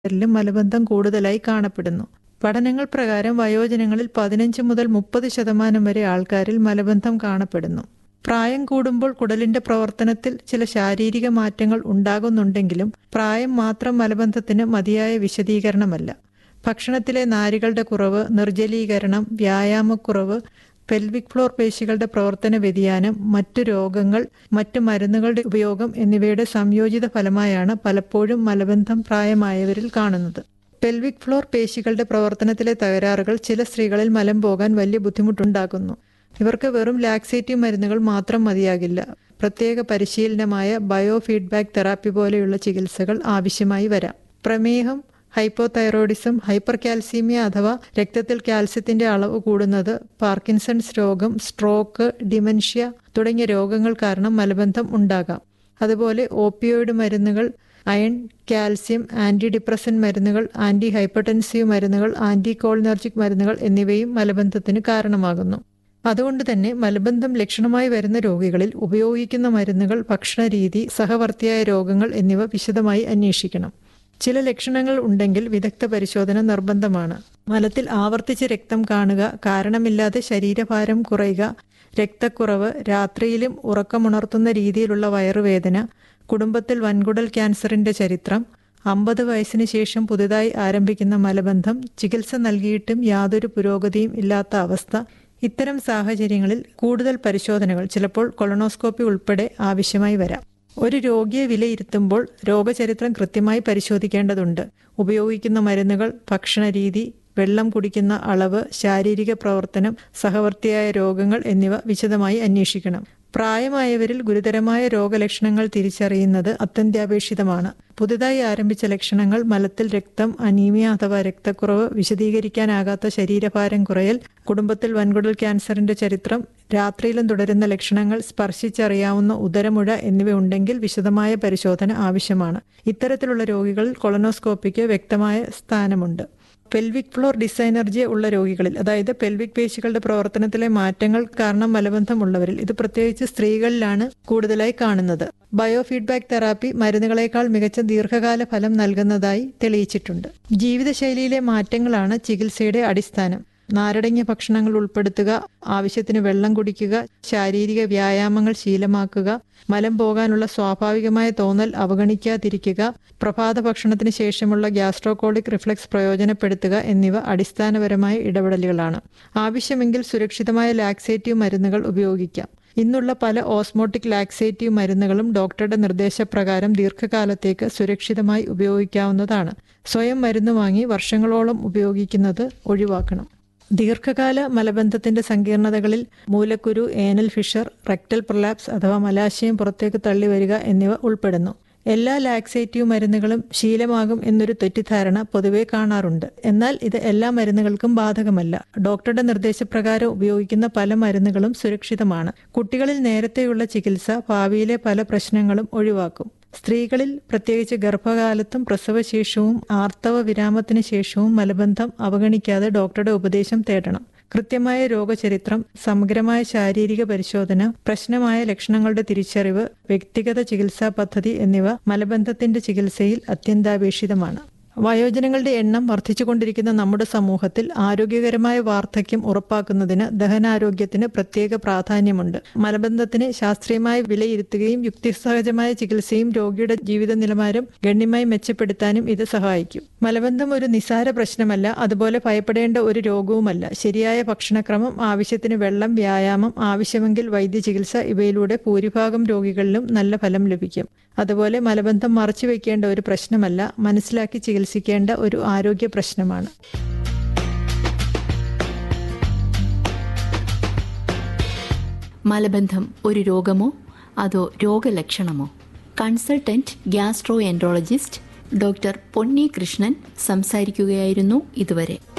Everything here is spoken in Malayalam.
ിലും മലബന്ധം കൂടുതലായി കാണപ്പെടുന്നു പഠനങ്ങൾ പ്രകാരം വയോജനങ്ങളിൽ പതിനഞ്ച് മുതൽ മുപ്പത് ശതമാനം വരെ ആൾക്കാരിൽ മലബന്ധം കാണപ്പെടുന്നു പ്രായം കൂടുമ്പോൾ കുടലിന്റെ പ്രവർത്തനത്തിൽ ചില ശാരീരിക മാറ്റങ്ങൾ ഉണ്ടാകുന്നുണ്ടെങ്കിലും പ്രായം മാത്രം മലബന്ധത്തിന് മതിയായ വിശദീകരണമല്ല ഭക്ഷണത്തിലെ നാരുകളുടെ കുറവ് നിർജ്ജലീകരണം വ്യായാമക്കുറവ് പെൽവിക് ഫ്ലോർ പേശികളുടെ പ്രവർത്തന വ്യതിയാനം മറ്റു രോഗങ്ങൾ മറ്റു മരുന്നുകളുടെ ഉപയോഗം എന്നിവയുടെ സംയോജിത ഫലമായാണ് പലപ്പോഴും മലബന്ധം പ്രായമായവരിൽ കാണുന്നത് പെൽവിക് ഫ്ലോർ പേശികളുടെ പ്രവർത്തനത്തിലെ തകരാറുകൾ ചില സ്ത്രീകളിൽ മലം പോകാൻ വലിയ ബുദ്ധിമുട്ടുണ്ടാക്കുന്നു ഇവർക്ക് വെറും ലാക്സേറ്റീവ് മരുന്നുകൾ മാത്രം മതിയാകില്ല പ്രത്യേക പരിശീലനമായ ബയോ ഫീഡ്ബാക്ക് തെറാപ്പി പോലെയുള്ള ചികിത്സകൾ ആവശ്യമായി വരാം പ്രമേഹം ഹൈപ്പോതൈറോയിഡിസം ഹൈപ്പർ കാൽസീമിയ അഥവാ രക്തത്തിൽ കാൽസ്യത്തിന്റെ അളവ് കൂടുന്നത് പാർക്കിൻസൺസ് രോഗം സ്ട്രോക്ക് ഡിമെൻഷ്യ തുടങ്ങിയ രോഗങ്ങൾ കാരണം മലബന്ധം ഉണ്ടാകാം അതുപോലെ ഓപ്പിയോയിഡ് മരുന്നുകൾ അയൺ കാൽസ്യം ആന്റി ഡിപ്രസൻ മരുന്നുകൾ ആന്റി ഹൈപ്പർടെൻസീവ് മരുന്നുകൾ ആന്റി കോളിനർജിക് മരുന്നുകൾ എന്നിവയും മലബന്ധത്തിന് കാരണമാകുന്നു അതുകൊണ്ട് തന്നെ മലബന്ധം ലക്ഷണമായി വരുന്ന രോഗികളിൽ ഉപയോഗിക്കുന്ന മരുന്നുകൾ ഭക്ഷണരീതി സഹവർത്തിയായ രോഗങ്ങൾ എന്നിവ വിശദമായി അന്വേഷിക്കണം ചില ലക്ഷണങ്ങൾ ഉണ്ടെങ്കിൽ വിദഗ്ധ പരിശോധന നിർബന്ധമാണ് മലത്തിൽ ആവർത്തിച്ച് രക്തം കാണുക കാരണമില്ലാതെ ശരീരഭാരം കുറയുക രക്തക്കുറവ് രാത്രിയിലും ഉറക്കമുണർത്തുന്ന രീതിയിലുള്ള വയറുവേദന കുടുംബത്തിൽ വൻകുടൽ ക്യാൻസറിന്റെ ചരിത്രം അമ്പത് വയസ്സിന് ശേഷം പുതുതായി ആരംഭിക്കുന്ന മലബന്ധം ചികിത്സ നൽകിയിട്ടും യാതൊരു പുരോഗതിയും ഇല്ലാത്ത അവസ്ഥ ഇത്തരം സാഹചര്യങ്ങളിൽ കൂടുതൽ പരിശോധനകൾ ചിലപ്പോൾ കൊളോണോസ്കോപ്പി ഉൾപ്പെടെ ആവശ്യമായി വരാം ഒരു രോഗിയെ വിലയിരുത്തുമ്പോൾ രോഗചരിത്രം കൃത്യമായി പരിശോധിക്കേണ്ടതുണ്ട് ഉപയോഗിക്കുന്ന മരുന്നുകൾ ഭക്ഷണരീതി വെള്ളം കുടിക്കുന്ന അളവ് ശാരീരിക പ്രവർത്തനം സഹവർത്തിയായ രോഗങ്ങൾ എന്നിവ വിശദമായി അന്വേഷിക്കണം പ്രായമായവരിൽ ഗുരുതരമായ രോഗലക്ഷണങ്ങൾ തിരിച്ചറിയുന്നത് അത്യന്താപേക്ഷിതമാണ് പുതുതായി ആരംഭിച്ച ലക്ഷണങ്ങൾ മലത്തിൽ രക്തം അനീമിയ അഥവാ രക്തക്കുറവ് വിശദീകരിക്കാനാകാത്ത ശരീരഭാരം കുറയൽ കുടുംബത്തിൽ വൻകുടൽ ക്യാൻസറിന്റെ ചരിത്രം രാത്രിയിലും തുടരുന്ന ലക്ഷണങ്ങൾ സ്പർശിച്ചറിയാവുന്ന ഉദരമുഴ എന്നിവ ഉണ്ടെങ്കിൽ വിശദമായ പരിശോധന ആവശ്യമാണ് ഇത്തരത്തിലുള്ള രോഗികളിൽ കൊളനോസ്കോപ്പിക്ക് വ്യക്തമായ സ്ഥാനമുണ്ട് പെൽവിക് ഫ്ലോർ ഡിസൈനർജി ഉള്ള രോഗികളിൽ അതായത് പെൽവിക് പേശികളുടെ പ്രവർത്തനത്തിലെ മാറ്റങ്ങൾ കാരണം മലബന്ധം ഉള്ളവരിൽ ഇത് പ്രത്യേകിച്ച് സ്ത്രീകളിലാണ് കൂടുതലായി കാണുന്നത് ബയോ ഫീഡ്ബാക്ക് തെറാപ്പി മരുന്നുകളേക്കാൾ മികച്ച ദീർഘകാല ഫലം നൽകുന്നതായി തെളിയിച്ചിട്ടുണ്ട് ജീവിതശൈലിയിലെ മാറ്റങ്ങളാണ് ചികിത്സയുടെ അടിസ്ഥാനം നാരടങ്ങിയ ഭക്ഷണങ്ങൾ ഉൾപ്പെടുത്തുക ആവശ്യത്തിന് വെള്ളം കുടിക്കുക ശാരീരിക വ്യായാമങ്ങൾ ശീലമാക്കുക മലം പോകാനുള്ള സ്വാഭാവികമായ തോന്നൽ അവഗണിക്കാതിരിക്കുക പ്രഭാത ഭക്ഷണത്തിന് ശേഷമുള്ള ഗ്യാസ്ട്രോകോളിക് റിഫ്ലക്സ് പ്രയോജനപ്പെടുത്തുക എന്നിവ അടിസ്ഥാനപരമായ ഇടപെടലുകളാണ് ആവശ്യമെങ്കിൽ സുരക്ഷിതമായ ലാക്സേറ്റീവ് മരുന്നുകൾ ഉപയോഗിക്കാം ഇന്നുള്ള പല ഓസ്മോട്ടിക് ലാക്സേറ്റീവ് മരുന്നുകളും ഡോക്ടറുടെ നിർദ്ദേശപ്രകാരം ദീർഘകാലത്തേക്ക് സുരക്ഷിതമായി ഉപയോഗിക്കാവുന്നതാണ് സ്വയം മരുന്ന് വാങ്ങി വർഷങ്ങളോളം ഉപയോഗിക്കുന്നത് ഒഴിവാക്കണം ദീർഘകാല മലബന്ധത്തിന്റെ സങ്കീർണതകളിൽ മൂലക്കുരു ഏനൽ ഫിഷർ റെക്ടൽ പ്രൊലാപ്സ് അഥവാ മലാശയം പുറത്തേക്ക് തള്ളി വരിക എന്നിവ ഉൾപ്പെടുന്നു എല്ലാ ലാക്സേറ്റീവ് മരുന്നുകളും ശീലമാകും എന്നൊരു തെറ്റിദ്ധാരണ പൊതുവെ കാണാറുണ്ട് എന്നാൽ ഇത് എല്ലാ മരുന്നുകൾക്കും ബാധകമല്ല ഡോക്ടറുടെ നിർദ്ദേശപ്രകാരം ഉപയോഗിക്കുന്ന പല മരുന്നുകളും സുരക്ഷിതമാണ് കുട്ടികളിൽ നേരത്തെയുള്ള ചികിത്സ ഭാവിയിലെ പല പ്രശ്നങ്ങളും ഒഴിവാക്കും സ്ത്രീകളിൽ പ്രത്യേകിച്ച് ഗർഭകാലത്തും പ്രസവശേഷവും ആർത്തവ വിരാമത്തിന് ശേഷവും മലബന്ധം അവഗണിക്കാതെ ഡോക്ടറുടെ ഉപദേശം തേടണം കൃത്യമായ രോഗചരിത്രം സമഗ്രമായ ശാരീരിക പരിശോധന പ്രശ്നമായ ലക്ഷണങ്ങളുടെ തിരിച്ചറിവ് വ്യക്തിഗത ചികിത്സാ പദ്ധതി എന്നിവ മലബന്ധത്തിന്റെ ചികിത്സയിൽ അത്യന്താപേക്ഷിതമാണ് വയോജനങ്ങളുടെ എണ്ണം വർദ്ധിച്ചുകൊണ്ടിരിക്കുന്ന നമ്മുടെ സമൂഹത്തിൽ ആരോഗ്യകരമായ വാർദ്ധക്യം ഉറപ്പാക്കുന്നതിന് ദഹനാരോഗ്യത്തിന് പ്രത്യേക പ്രാധാന്യമുണ്ട് മലബന്ധത്തിന് ശാസ്ത്രീയമായി വിലയിരുത്തുകയും യുക്തിസഹജമായ ചികിത്സയും രോഗിയുടെ ജീവിത നിലവാരം ഗണ്യമായി മെച്ചപ്പെടുത്താനും ഇത് സഹായിക്കും മലബന്ധം ഒരു നിസാര പ്രശ്നമല്ല അതുപോലെ ഭയപ്പെടേണ്ട ഒരു രോഗവുമല്ല ശരിയായ ഭക്ഷണക്രമം ആവശ്യത്തിന് വെള്ളം വ്യായാമം ആവശ്യമെങ്കിൽ വൈദ്യചികിത്സ ഇവയിലൂടെ ഭൂരിഭാഗം രോഗികളിലും നല്ല ഫലം ലഭിക്കും അതുപോലെ മലബന്ധം മറച്ചു വയ്ക്കേണ്ട ഒരു പ്രശ്നമല്ല മനസ്സിലാക്കി ചികിത്സിക്കേണ്ട ഒരു ആരോഗ്യ പ്രശ്നമാണ് മലബന്ധം ഒരു രോഗമോ അതോ രോഗലക്ഷണമോ consultant gastroenterologist doctor Ponni Krishnan സംസാരിക്കുകയായിരുന്നു ഇതുവരെ